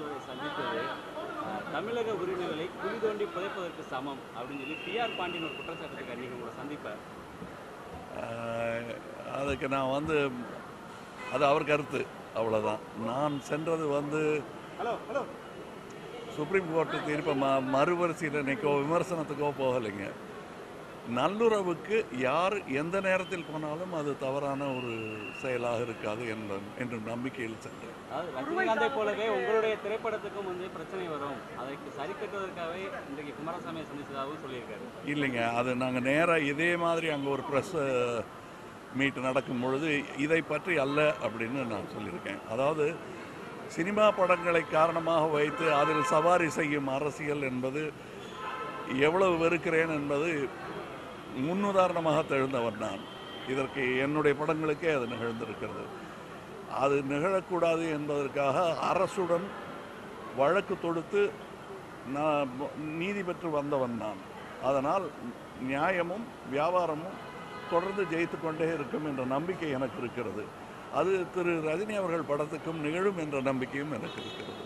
முதல்வரை சந்தித்தது அஹ், தமிழக உரிமைகளை குழி தோண்டி புதைப்பதற்கு சமம் அப்படின்னு சொல்லி பிஆர் பாண்டியன் ஒரு குற்றச்சாட்டுக்கு நீங்கள் உங்களை சந்திப்பேன் ஆஹ், அதுக்கு நான் வந்து அது அவர் கருத்து அவ்வளோதான் நான் சென்றது வந்து சுப்ரீம் கோர்ட்டு தீர்ப்பை ம மறுபரிசீலனைக்கோ விமர்சனத்துக்கோ போகலைங்க நல்லுறவுக்கு யார் எந்த நேரத்தில் போனாலும் அது தவறான ஒரு செயலாக இருக்காது என்ற என்ற நம்பிக்கையில் சென்றேன் அதாவது ரஜினிகாந்தை போலவே உங்களுடைய திரைப்படத்துக்கும் வந்து பிரச்சனை வரும் அதற்கு சரி கட்டுவதற்காகவே இன்றைக்கு குமாரசாமியை சந்திச்சதாகவும் சொல்லியிருக்காரு இல்லைங்க அது நாங்கள் நேராக இதே மாதிரி அங்கே ஒரு ப்ரெஸ் மீட் நடக்கும் பொழுது இதை பற்றி அல்ல அப்படின்னு நான் சொல்லியிருக்கேன் அதாவது சினிமா படங்களை காரணமாக வைத்து அதில் சவாரி செய்யும் அரசியல் என்பது எவ்வளவு வெறுக்கிறேன் என்பது முன்னுதாரணமாக தெழுந்தவர் நான் இதற்கு என்னுடைய படங்களுக்கே அது நிகழ்ந்திருக்கிறது அது நிகழக்கூடாது என்பதற்காக அரசுடன் வழக்கு தொடுத்து நான் நீதி பெற்று வந்தவன் நான் அதனால் நியாயமும் வியாபாரமும் தொடர்ந்து ஜெயித்து கொண்டே இருக்கும் என்ற நம்பிக்கை எனக்கு இருக்கிறது அது திரு ரஜினி அவர்கள் படத்துக்கும் நிகழும் என்ற நம்பிக்கையும் எனக்கு இருக்கிறது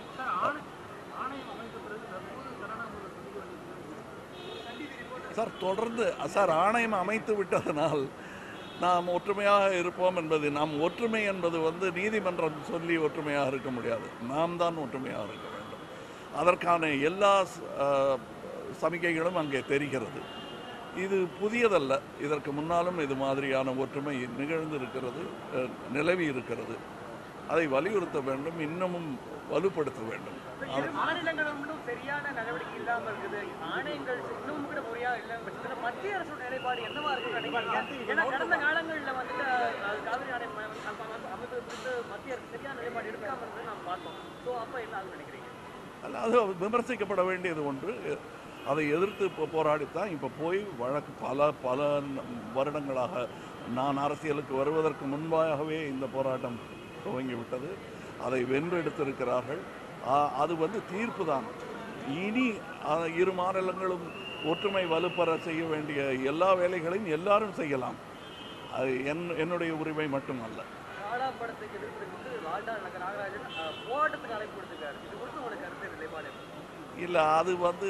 சார் தொடர்ந்து சார் ஆணையம் அமைத்து விட்டதனால் நாம் ஒற்றுமையாக இருப்போம் என்பது நாம் ஒற்றுமை என்பது வந்து நீதிமன்றம் சொல்லி ஒற்றுமையாக இருக்க முடியாது நாம் தான் ஒற்றுமையாக இருக்க வேண்டும் அதற்கான எல்லா அஹ், சமிக்கைகளும் அங்கே தெரிகிறது இது புதியதல்ல இதற்கு முன்னாலும் இது மாதிரியான ஒற்றுமை நிகழ்ந்து இருக்கிறது அஹ், நிலவி இருக்கிறது அதை வலியுறுத்த வேண்டும் இன்னமும் வலுப்படுத்த வேண்டும் இரு மாநிலங்களும் இன்னும் சரியான நடவடிக்கை இல்லாம இருக்குது ஆணையங்கள் இன்னும் கூட முறையா இல்ல பட்சத்துல மத்திய அரசோட நிலைப்பாடு என்னவா இருக்குன்னு நினைக்கிறீங்க ஏன்னா கடந்த காலங்கள்ல வந்துட்டு அஹ், காவிரி ஆணையம் அமை- அமை- அமைப்பது குறித்து மத்திய அரசு சரியான நிலைப்பாடு எடுக்காம இருந்தது நாம் பார்த்தோம் ஸோ அப்ப என்ன ஆகும்னு நினைக்கிறீங்க அல்ல அது விமர்சிக்கப்பட வேண்டியது ஒன்று அதை எதிர்த்து இப்போ போராடித்தான் இப்போ போய் வழக்கு பல பல வருடங்களாக நான் அரசியலுக்கு வருவதற்கு முன்பாகவே இந்த போராட்டம் துவங்கிவிட்டது அதை வென்றெடுத்திருக்கிறார்கள் ஆ- அது வந்து தீர்ப்பு தான் இனி அ- இரு மாநிலங்களும் ஒற்றுமை வலுப்பெற செய்ய வேண்டிய எல்லா வேலைகளையும் எல்லாரும் செய்யலாம் அது என் என்னுடைய உரிமை மட்டுமல்ல ராடா படத்துக்கு எதிர்த்து ராடா நகர் நாகராஜன் அஹ், போராட்டத்துக்கு அழைப்பு கொடுத்திருக்காரு இது குறித்து உங்களோட கருத்து நிலைப்பாடு என்ன? இல்லை அது வந்து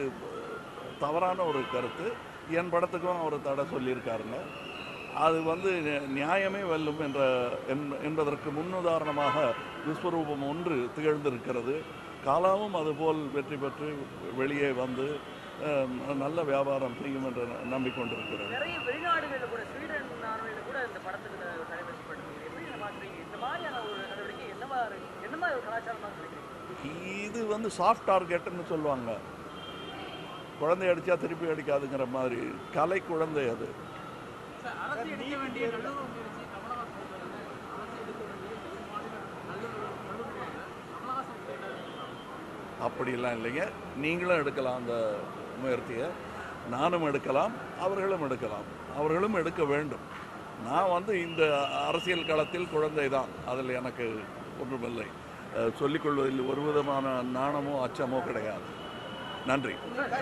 தவறான ஒரு கருத்து என் படத்துக்கும் அவர் தடை சொல்லியிருக்காருங்க அது வந்து நி- நியாயமே வெல்லும் என்ற என்- என்பதற்கு முன்னுதாரணமாக விஸ்வரூபம் ஒன்று திகழ்ந்திருக்கிறது காலாவும் அதுபோல் வெற்றி பெற்று வெளியே வந்து அஹ், நல்ல வியாபாரம் செய்யும் என்று நம்பிக்கொண்டிருக்கிறேன் நிறைய வெளிநாடுகளில் கூட ஸ்வீடன் நாடுகளில் கூட இந்த படத்துக்கு தடை வச்சுப்படுறீங்க எப்படி இதை மாற்றுறீங்க இந்த மாதிரியான ஒரு நடவடிக்கை என்னவா இருக்கு என்ன மாதிரி ஒரு கலாச்சாரமாக நினைக்கிறீங்க இது வந்து சாஃப்ட் டார்கெட்னு சொல்லுவாங்க குழந்தை அடித்தா திருப்பி அடிக்காதுங்கிற மாதிரி கலை குழந்தை அது அரசு எடுக்க வேண்டிய நல்லுறவு முயற்சி கமலஹாசன் எடுக்கிறாங்க. அரசு எடுக்க வேண்டிய இரு மாநில நல்லுறவு நல்லுறவு கமலஹாசன் கேட்டார் அப்படிலாம் இல்லைங்க நீங்களும் எடுக்கலாம் அந்த முயற்சியை நானும் எடுக்கலாம் அவர்களும் எடுக்கலாம் அவர்களும் எடுக்க வேண்டும் நான் வந்து இந்த அரசியல் களத்தில் குழந்தை தான் அதில் எனக்கு ஒன்றுமில்லை அஹ், சொல்லிக்கொள்வதில் ஒரு விதமான நாணமோ அச்சமோ கிடையாது நன்றி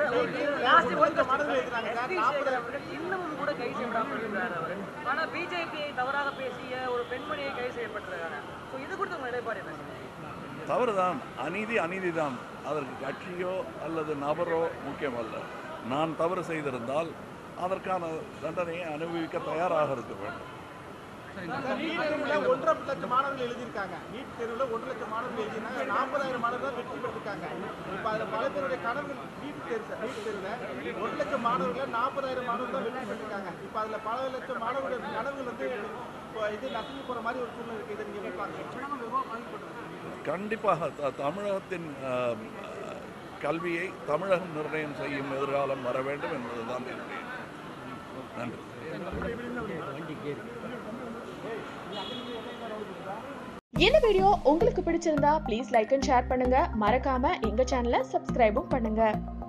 இன்னமும் கூட கைது செய்யப்படாமல் இருக்கிறார் அவர் ஆனா பிஜேபியை தவறாக பேசிய ஒரு பெண்மணியை கைது செய்யப்பட்டிருக்காங்க ஸோ இது குறித்து உங்க நிலைப்பாடு என்ன தவறுதான் அநீதி அநீதிதான் அதற்கு கட்சியோ அல்லது நபரோ முக்கியமல்ல நான் தவறு செய்திருந்தால் அதற்கான தண்டனையை அனுபவிக்க தயாராக இருக்க வேண்டும் நீட் தேர்வுல ஒன்றரை லட்சம் மாணவர்கள் எழுதியிருக்காங்க நீட் தேர்வுல ஒன்றரை லட்சம் மாணவர்கள் எழுதியிருக்காங்க நாற்பதாயிரம் மாணவர்கள் வெற்றி பெற்றிருக்காங்க இப்ப அதுல பல பேருடைய கனவுகள் நீட் தேர்வு சார் நீட் தேர்வுல ஒரு லட்சம் மாணவர்கள் நாற்பதாயிரம் மாணவர்கள் தான் வெற்றி பெற்றிருக்காங்க இப்ப அதுல பல லட்சம் மாணவர்கள் கனவுகள் வந்து இப்போ இது நசுங்கி போற மாதிரி ஒரு சூழ்நிலை இருக்கு இதை நீங்க எப்படி பாக்குறீங்க கண்டிப்பாக த- தமிழகத்தின் ஆம், கல்வியை தமிழகம் நிர்ணயம் செய்யும் எதிர்காலம் வர வேண்டும் என்பதுதான் என்னுடைய நன்றி இந்த வீடியோ உங்களுக்கு பிடிச்சிருந்தா ப்ளீஸ் லைக் அண்ட் ஷேர் பண்ணுங்க மறக்காம எங்க சேனலை சப்ஸ்கிரைபும் பண்ணுங்க